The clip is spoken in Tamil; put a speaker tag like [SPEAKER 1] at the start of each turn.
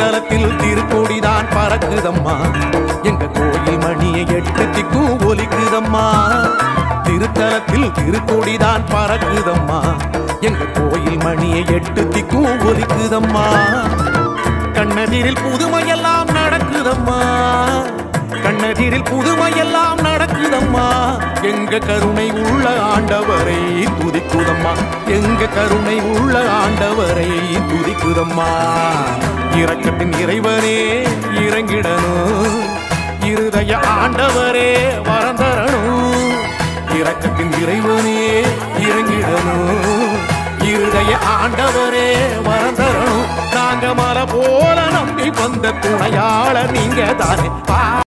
[SPEAKER 1] திருத்தலத்தில் திருக்கொடிதான் பறக்குதம்மா எங்க கோயில் மணியை எட்டு திக்கும் ஒலிக்குதம்மா திருத்தலத்தில் திருக்கொடிதான் பறக்குதம்மா எங்க கோயில் மணியை எட்டு திக்கும் ஒலிக்குதம்மா கண்ணெதிரில் புதுமையெல்லாம் நடக்குதம்மா கண்ணெதிரில் புதுமையெல்லாம் நடக்குதம்மா எங்க கருணை உள்ள ஆண்டவரை துதிக்குதம்மா எங்க கருணை உள்ள ஆண்டவரை துதிக்குதம்மா இரக்கத்தின் இறைவனே இறங்கிடணும் இருதய ஆண்டவரே வரந்தரணும் இரக்கத்தின் இறைவனே இறங்கிடணும் இருதய ஆண்டவரே வரந்தரணும் நாங்க மலை போல நம்பி வந்த துணையாள நீங்க தானே பா